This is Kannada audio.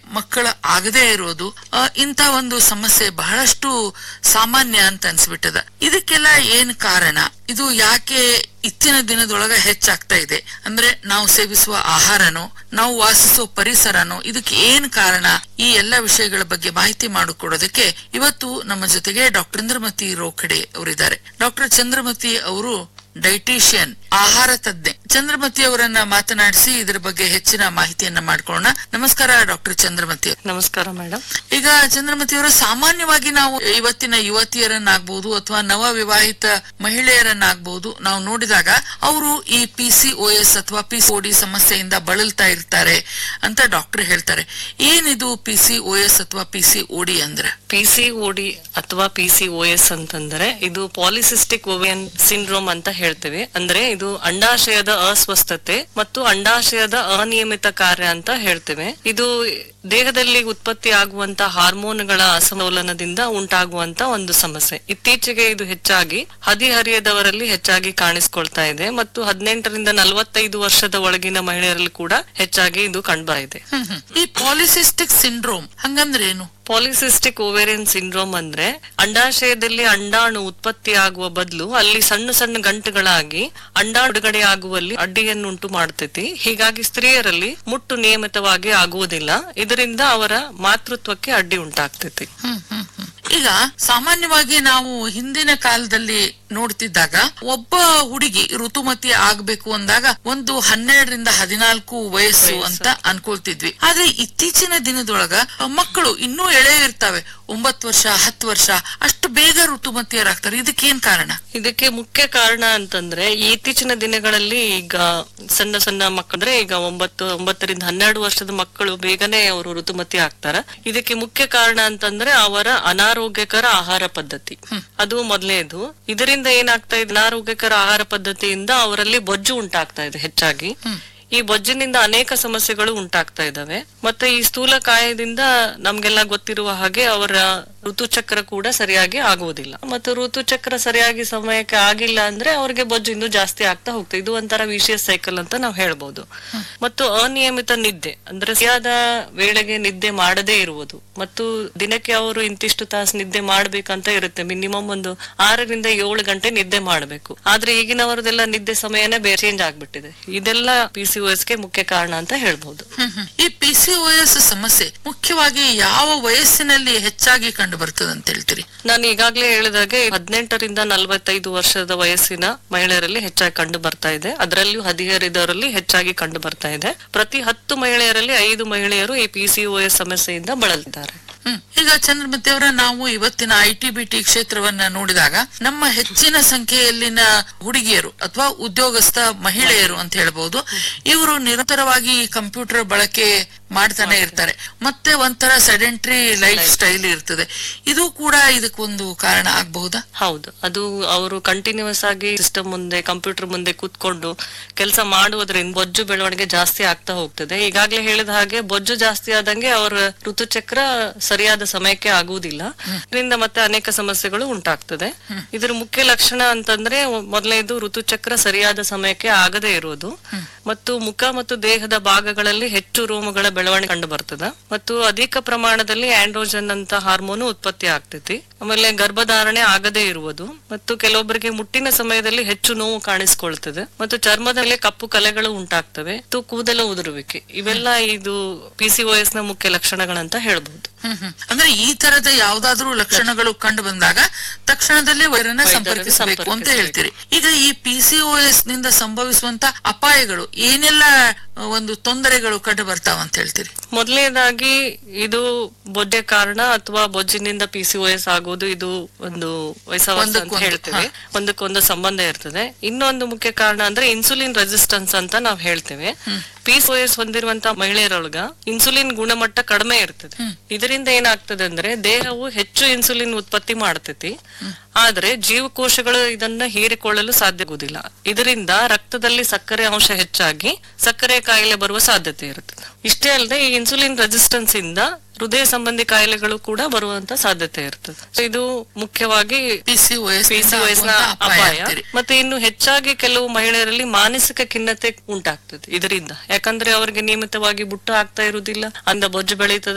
ಮಕ್ಕಳ ಆಗದೇ ಇರೋದು ಆ, ಇಂಥ ಒಂದು ಸಮಸ್ಯೆ ಬಹಳಷ್ಟು ಸಾಮಾನ್ಯ ಅಂತ ಅನ್ಸ್ಬಿಟ್ಟದ ಇದಕ್ಕೆಲ್ಲ ಏನ್ ಕಾರಣ ಇದು ಯಾಕೆ ಇತ್ತಿನ ದಿನದೊಳಗ ಹೆಚ್ಚಾಗ್ತಾ ಇದೆ ಅಂದ್ರೆ ನಾವು ಸೇವಿಸುವ ಆಹಾರನೋ ನಾವು ವಾಸಿಸುವ ಪರಿಸರನೋ ಇದಕ್ಕೆ ಏನ್ ಕಾರಣ ಈ ಎಲ್ಲ ವಿಷಯಗಳ ಬಗ್ಗೆ ಮಾಹಿತಿ ಮಾಡಿಕೊಡೋದಕ್ಕೆ ಇವತ್ತು ನಮ್ಮ ಜೊತೆಗೆ ಡಾಕ್ಟರ್ ಚಂದ್ರಮತಿ ರೋಖಡೆ ಅವರಿದ್ದಾರೆ ಡಾಕ್ಟರ್ ಚಂದ್ರಮತಿ ಅವರು ಡೈಟಿಷಿಯನ್ ಆಹಾರ ತಜ್ಞೆ ಚಂದ್ರಮತಿ ಅವರನ್ನ ಮಾತನಾಡಿಸಿ ಇದರ ಬಗ್ಗೆ ಹೆಚ್ಚಿನ ಮಾಹಿತಿಯನ್ನ ಮಾಡ್ಕೊಳ್ಳೋಣ ನಮಸ್ಕಾರ ಡಾಕ್ಟರ್ ಚಂದ್ರಮತಿ ನಮಸ್ಕಾರ ಮೇಡಮ್ ಈಗ ಚಂದ್ರಮತಿ ಅವರು ಸಾಮಾನ್ಯವಾಗಿ ನಾವು ಇವತ್ತಿನ ಯುವತಿಯರನ್ನಾಗ್ಬಹುದು ಅಥವಾ ನವ ವಿವಾಹಿತ ಮಹಿಳೆಯರನ್ನಾಗ್ಬಹುದು ನಾವು ನೋಡಿದಾಗ ಅವರು ಈ ಪಿ ಸಿ ಓ ಎಸ್ ಅಥವಾ ಪಿ ಸಿ ಡಿ ಸಮಸ್ಯೆಯಿಂದ ಬಳಲ್ತಾ ಇರ್ತಾರೆ ಅಂತ ಡಾಕ್ಟರ್ ಹೇಳ್ತಾರೆ ಏನಿದು ಪಿ ಸಿ ಓ ಎಸ್ ಅಥವಾ ಪಿ ಸಿ ಡಿ ಅಂದ್ರೆ ಪಿ ಸಿ ಡಿ ಅಥವಾ ಪಿ ಸಿ ಓ ಎಸ್ ಅಂತಂದ್ರೆ ಇದು ಪಾಲಿಸಿಸ್ಟಿಕ್ ಓವಿಯನ್ ಸಿಂಡ್ರೋಮ್ ಅಂತ ಹೇಳ್ತೇವೆ ಅಂದ್ರೆ ಇದು ಅಂಡಾಶಯದ ಅಸ್ವಸ್ಥತೆ ಮತ್ತು ಅಂಡಾಶಯದ ಅನಿಯಮಿತ ಕಾರ್ಯ ಅಂತ ಹೇಳ್ತೇವೆ ಇದು ದೇಹದಲ್ಲಿ ಉತ್ಪತ್ತಿ ಆಗುವಂತ ಹಾರ್ಮೋನ್ಗಳ ಅಸಮತೋಲನದಿಂದ ಉಂಟಾಗುವಂತ ಒಂದು ಸಮಸ್ಯೆ ಇತ್ತೀಚೆಗೆ ಇದು ಹೆಚ್ಚಾಗಿ ಹದಿಹರಿಯದವರಲ್ಲಿ ಹೆಚ್ಚಾಗಿ ಕಾಣಿಸ್ಕೊಳ್ತಾ ಇದೆ ಮತ್ತು ಹದಿನೆಂಟರಿಂದ ನಲವತ್ತೈದು ವರ್ಷದ ಒಳಗಿನ ಮಹಿಳೆಯರಲ್ಲಿ ಕೂಡ ಹೆಚ್ಚಾಗಿ ಇದು ಕಂಡುಬರ್ತಾ ಇದೆ ಹ್ಮ್ ಹ್ಮ್. ಈ ಪಾಲಿಸಿಸ್ಟಿಕ್ ಸಿಂಡ್ರೋಮ್ ಹಂಗಂದ್ರೆ ಏನು ಪಾಲಿಸಿಸ್ಟಿಕ್ ಓವೇರಿಯನ್ ಸಿಂಡ್ರೋಮ್ ಅಂದ್ರೆ ಅಂಡಾಶಯದಲ್ಲಿ ಅಂಡಾಣು ಉತ್ಪತ್ತಿ ಆಗುವ ಬದಲು ಅಲ್ಲಿ ಸಣ್ಣ ಸಣ್ಣ ಗಂಟುಗಳಾಗಿ ಅಂಡಾಣು ಬಿಡುಗಡೆ ಆಗುವಲ್ಲಿ ಅಡ್ಡಿಯನ್ನುಂಟು ಮಾಡ್ತೈತಿ ಹೀಗಾಗಿ ಸ್ತ್ರೀಯರಲ್ಲಿ ಮುಟ್ಟು ನಿಯಮಿತವಾಗಿ ಆಗುವುದಿಲ್ಲ ಇದರಿಂದ ಅವರ ಮಾತೃತ್ವಕ್ಕೆ ಅಡ್ಡಿ ಉಂಟಾಗ್ತೈತಿ ಹ್ಮ್, ಹ್ಮ್, ಹ್ಮ್. ಈಗ ಸಾಮಾನ್ಯವಾಗಿ ನಾವು ಹಿಂದಿನ ಕಾಲದಲ್ಲಿ ನೋಡ್ತಿದ್ದಾಗ ಒಬ್ಬ ಹುಡುಗಿ ಋತುಮತಿ ಆಗ್ಬೇಕು ಅಂದಾಗ ಒಂದು ಹನ್ನೆರಡರಿಂದ ಹದಿನಾಲ್ಕು ವಯಸ್ಸು ಅಂತ ಅನ್ಕೊಳ್ತಿದ್ವಿ ಆದ್ರೆ ಇತ್ತೀಚಿನ ದಿನದೊಳಗ ಆ, ಮಕ್ಕಳು ಇನ್ನೂ ಎಳೆ ಇರ್ತಾವೆ ಒಂಬತ್ತು ವರ್ಷ ಹತ್ತು ವರ್ಷ ಅಷ್ಟು ಬೇಗ ಋತುಮತಿಯರಾಗ್ತಾರೆ ಇದಕ್ಕೇನ್ ಕಾರಣ ಇದಕ್ಕೆ ಮುಖ್ಯ ಕಾರಣ ಅಂತಂದ್ರೆ ಈ ಇತ್ತೀಚಿನ ದಿನಗಳಲ್ಲಿ ಈಗ ಸಣ್ಣ ಸಣ್ಣ ಮಕ್ಕಳಂದ್ರೆ ಈಗ ಒಂಬತ್ತು ಒಂಬತ್ತರಿಂದ ಹನ್ನೆರಡು ವರ್ಷದ ಮಕ್ಕಳು ಬೇಗನೆ ಅವರು ಋತುಮತಿ ಆಗ್ತಾರ ಇದಕ್ಕೆ ಮುಖ್ಯ ಕಾರಣ ಅಂತಂದ್ರೆ ಅವರ ಅನಾರೋಗ್ಯಕರ ಆಹಾರ ಪದ್ಧತಿ ಅದು ಮೊದಲನೇದು ಇದರಿಂದ ಏನಾಗ್ತಾ ಇದೆ ಅನಾರೋಗ್ಯಕರ ಆಹಾರ ಪದ್ಧತಿಯಿಂದ ಅವರಲ್ಲಿ ಬೊಜ್ಜು ಉಂಟಾಗ್ತಾ ಇದೆ ಹೆಚ್ಚಾಗಿ ಈ ಬೊಜ್ಜಿನಿಂದ ಅನೇಕ ಸಮಸ್ಯೆಗಳು ಉಂಟಾಗ್ತಾ ಇದಾವೆ ಮತ್ತೆ ಈ ಸ್ಥೂಲಕಾಯದಿಂದ ನಮ್ಗೆಲ್ಲ ಗೊತ್ತಿರುವ ಹಾಗೆ ಅವರ ಋತುಚಕ್ರ ಕೂಡ ಸರಿಯಾಗಿ ಆಗುವುದಿಲ್ಲ ಮತ್ತು ಋತುಚಕ್ರ ಸರಿಯಾಗಿ ಸಮಯಕ್ಕೆ ಆಗಿಲ್ಲ ಅಂದ್ರೆ ಅವ್ರಿಗೆ ಬೊಜ್ಜು ಇನ್ನೂ ಜಾಸ್ತಿ ಆಗ್ತಾ ಹೋಗ್ತದೆ ಇದು ಒಂಥರ ವಿಶಿಯಸ್ ಸೈಕಲ್ ಅಂತ ನಾವು ಹೇಳ್ಬೋದು ಮತ್ತು ಅನಿಯಮಿತ ನಿದ್ದೆ ಅಂದ್ರೆ ಸರಿಯಾದ ವೇಳೆಗೆ ನಿದ್ದೆ ಮಾಡದೇ ಇರುವುದು ಮತ್ತು ದಿನಕ್ಕೆ ಅವರು ಇಂತಿಷ್ಟು ತಾಸು ನಿದ್ದೆ ಮಾಡ್ಬೇಕಂತ ಇರುತ್ತೆ ಮಿನಿಮಮ್ ಒಂದು ಆರರಿಂದ ಏಳು ಗಂಟೆ ನಿದ್ದೆ ಮಾಡಬೇಕು ಆದ್ರೆ ಈಗಿನವರದೆಲ್ಲ ನಿದ್ದೆ ಸಮಯನೇ ಬೇರೆ ಚೇಂಜ್ ಆಗ್ಬಿಟ್ಟಿದೆ ಇದೆಲ್ಲ ಪಿ ಸಿ ಗೆ ಮುಖ್ಯ ಕಾರಣ ಅಂತ ಹೇಳ್ಬೋದು ಹ್ಮ್, ಹ್ಮ್. ಈ ಪಿ ಸಿ ಸಮಸ್ಯೆ ಮುಖ್ಯವಾಗಿ ಯಾವ ವಯಸ್ಸಿನಲ್ಲಿ ಹೆಚ್ಚಾಗಿ ಕಂಡು ಬರ್ತದೆ ಅಂತ ಹೇಳ್ತೀರಿ ನಾನು ಈಗಾಗಲೇ ಹೇಳಿದಾಗೆ ಹದಿನೆಂಟರಿಂದ ನಲವತ್ತೈದು ವರ್ಷದ ವಯಸ್ಸಿನ ಮಹಿಳೆಯರಲ್ಲಿ ಹೆಚ್ಚಾಗಿ ಕಂಡು ಬರ್ತಾ ಇದೆ ಅದರಲ್ಲಿಯೂ ಹದಿಹರಿದವರಲ್ಲಿ ಹೆಚ್ಚಾಗಿ ಕಂಡು ಬರ್ತಾ ಇದೆ ಪ್ರತಿ ಹತ್ತು ಮಹಿಳೆಯರಲ್ಲಿ ಐದು ಮಹಿಳೆಯರು ಈ ಪಿ ಸಿ ಸಮಸ್ಯೆಯಿಂದ ಬಳಲಿದ್ದಾರೆ ಹ್ಮ್. ಈಗ ಚಂದ್ರಮತಿ ಅವರ ನಾವು ಇವತ್ತಿನ ಐ ಟಿ ಬಿ ಟಿ ಕ್ಷೇತ್ರವನ್ನ ನೋಡಿದಾಗ ನಮ್ಮ ಹೆಚ್ಚಿನ ಸಂಖ್ಯೆಯಲ್ಲಿನ ಹುಡುಗಿಯರು ಅಥವಾ ಉದ್ಯೋಗಸ್ಥ ಮಹಿಳೆಯರು ಅಂತ ಹೇಳ್ಬಹುದು ಇವರು ನಿರಂತರವಾಗಿ ಕಂಪ್ಯೂಟರ್ ಬಳಕೆ ಮಾಡ್ತಾನೆ ಇರ್ತಾರೆ ಮತ್ತೆ ಒಂಥರ ಸೆಡೆಂಟ್ರಿ ಲೈಫ್ ಸ್ಟೈಲ್ ಇರ್ತದೆ ಇದು ಕೂಡ ಇದಕ್ಕೊಂದು ಕಾರಣ ಆಗಬಹುದಾ ಹೌದು ಅದು ಅವರು ಕಂಟಿನ್ಯೂಸ್ ಆಗಿ ಸಿಸ್ಟಮ್ ಮುಂದೆ ಕಂಪ್ಯೂಟರ್ ಮುಂದೆ ಕೂತ್ಕೊಂಡು ಕೆಲಸ ಮಾಡುವುದರಿಂದ ಬೊಜ್ಜು ಬೆಳವಣಿಗೆ ಜಾಸ್ತಿ ಆಗ್ತಾ ಹೋಗ್ತದೆ ಈಗಾಗಲೇ ಹೇಳಿದ ಹಾಗೆ ಬೊಜ್ಜು ಜಾಸ್ತಿ ಆದಂಗೆ ಅವರ ಋತುಚಕ್ರ ಸರಿಯಾದ ಸಮಯಕ್ಕೆ ಆಗುವುದಿಲ್ಲ ಇದರಿಂದ ಮತ್ತೆ ಅನೇಕ ಸಮಸ್ಯೆಗಳು ಉಂಟಾಗ್ತದೆ ಇದರ ಮುಖ್ಯ ಲಕ್ಷಣ ಅಂತಂದ್ರೆ ಮೊದಲನೇದು ಋತುಚಕ್ರ ಸರಿಯಾದ ಸಮಯಕ್ಕೆ ಆಗದೇ ಇರುವುದು ಮತ್ತು ಮುಖ ಮತ್ತು ದೇಹದ ಭಾಗಗಳಲ್ಲಿ ಹೆಚ್ಚು ರೋಮಗಳ ಬೆಳವಣಿಗೆ ಕಂಡು ಬರ್ತದ ಮತ್ತು ಅಧಿಕ ಪ್ರಮಾಣದಲ್ಲಿ ಆಂಡ್ರೋಜನ್ ಅಂತ ಹಾರ್ಮೋನು ಉತ್ಪತ್ತಿ ಆಗ್ತೈತಿ ಆಮೇಲೆ ಗರ್ಭಧಾರಣೆ ಆಗದೇ ಇರುವುದು ಮತ್ತು ಕೆಲವೊಬ್ಬರಿಗೆ ಮುಟ್ಟಿನ ಸಮಯದಲ್ಲಿ ಹೆಚ್ಚು ನೋವು ಕಾಣಿಸ್ಕೊಳ್ತದೆ ಮತ್ತು ಚರ್ಮದ ಮೇಲೆ ಕಪ್ಪು ಕಲೆಗಳು ಉಂಟಾಗ್ತವೆ ಮತ್ತು ಕೂದಲ ಉದುರುವಿಕೆ ಇವೆಲ್ಲ ಇದು ಪಿ ಸಿ ನ ಮುಖ್ಯ ಲಕ್ಷಣಗಳಂತ ಹೇಳ್ಬಹುದು ಹ್ಮ್ ಹ್ಮ್. ಅಂದ್ರೆ ಈ ತರದ ಯಾವ್ದಾದ್ರೂ ಲಕ್ಷಣಗಳು ಕಂಡು ಬಂದಾಗ ತಕ್ಷಣದಲ್ಲೇ ವೈರನ್ನ ಸಂಪರ್ಕಿಸಬೇಕು ಅಂತ ಹೇಳ್ತೀರಿ ಈಗ ಈ ಪಿ ಸಿ ನಿಂದ ಸಂಭವಿಸುವಂತ ಅಪಾಯಗಳು ಏನೆಲ್ಲ ಆ, ಒಂದು ತೊಂದರೆಗಳು ಕಂಡು ಬರ್ತಾವ ಅಂತ ಹೇಳ್ತೀರಿ ಮೊದಲನೇದಾಗಿ ಇದು ಬೊಜ್ಜೆ ಕಾರಣ ಅಥವಾ ಬೊಜ್ಜಿನಿಂದ ಪಿ ಸಿ ಆಗೋದು ಇದು ಒಂದು ವಯಸ್ಸಾವಾಸ ಅಂತ ಒಂದಕ್ಕೊಂದು, ಹೇಳ್ತೇವೆ ಒಂದಕ್ಕೊಂದು ಸಂಬಂಧ ಇರ್ತದೆ ಇನ್ನೊಂದು ಮುಖ್ಯ ಕಾರಣ ಅಂದ್ರೆ ಇನ್ಸುಲಿನ್ ರೆಸಿಸ್ಟೆನ್ಸ್ ಅಂತ ನಾವು ಹೇಳ್ತೇವೆ ಪಿ ಸಿ ಹೊಂದಿರುವಂತ ಮಹಿಳೆಯರೊಳಗ ಇನ್ಸುಲಿನ್ ಗುಣಮಟ್ಟ ಕಡಿಮೆ ಇರ್ತದೆ ಇದರಿಂದ ಏನಾಗ್ತದೆ ಅಂದ್ರೆ ದೇಹವು ಹೆಚ್ಚು ಇನ್ಸುಲಿನ್ ಉತ್ಪತ್ತಿ ಮಾಡ್ತೈತಿ ಆದ್ರೆ ಜೀವಕೋಶಗಳು ಇದನ್ನ ಹೀರಿಕೊಳ್ಳಲು ಸಾಧ್ಯ ಆಗುದಿಲ್ಲ ಇದರಿಂದ ರಕ್ತದಲ್ಲಿ ಸಕ್ಕರೆ ಅಂಶ ಹೆಚ್ಚಾಗಿ ಸಕ್ಕರೆ ಕಾಯಿಲೆ ಬರುವ ಸಾಧ್ಯತೆ ಇರುತ್ತದೆ ಇಷ್ಟೇ ಅಲ್ಲದೆ ಈ ಇನ್ಸುಲಿನ್ ರೆಸಿಸ್ಟೆನ್ಸ್ ಇಂದ ಹೃದಯ ಸಂಬಂಧಿ ಕಾಯಿಲೆಗಳು ಕೂಡ ಬರುವಂತ ಸಾಧ್ಯತೆ ಇರ್ತದೆ So ಇದು ಮುಖ್ಯವಾಗಿ PCOS PCOS ನ ಆಗುವಂತ ಅಪಾಯ ಅಪಾಯ ಅಂತೀರಿ. ಮತ್ತೆ ಇನ್ನು ಹೆಚ್ಚಾಗಿ ಕೆಲವು ಮಹಿಳೆಯರಲ್ಲಿ ಮಾನಸಿಕ ಖಿನ್ನತೆ ಉಂಟಾಗ್ತದೆ ಇದರಿಂದ ಯಾಕಂದ್ರೆ ಅವರಿಗೆ ನಿಯಮಿತವಾಗಿ ಬುಟ್ಟು ಆಗ್ತಾ ಇರುವುದಿಲ್ಲ ಅಂದ ಬೊಜ್ಜು ಬೆಳೀತದೆ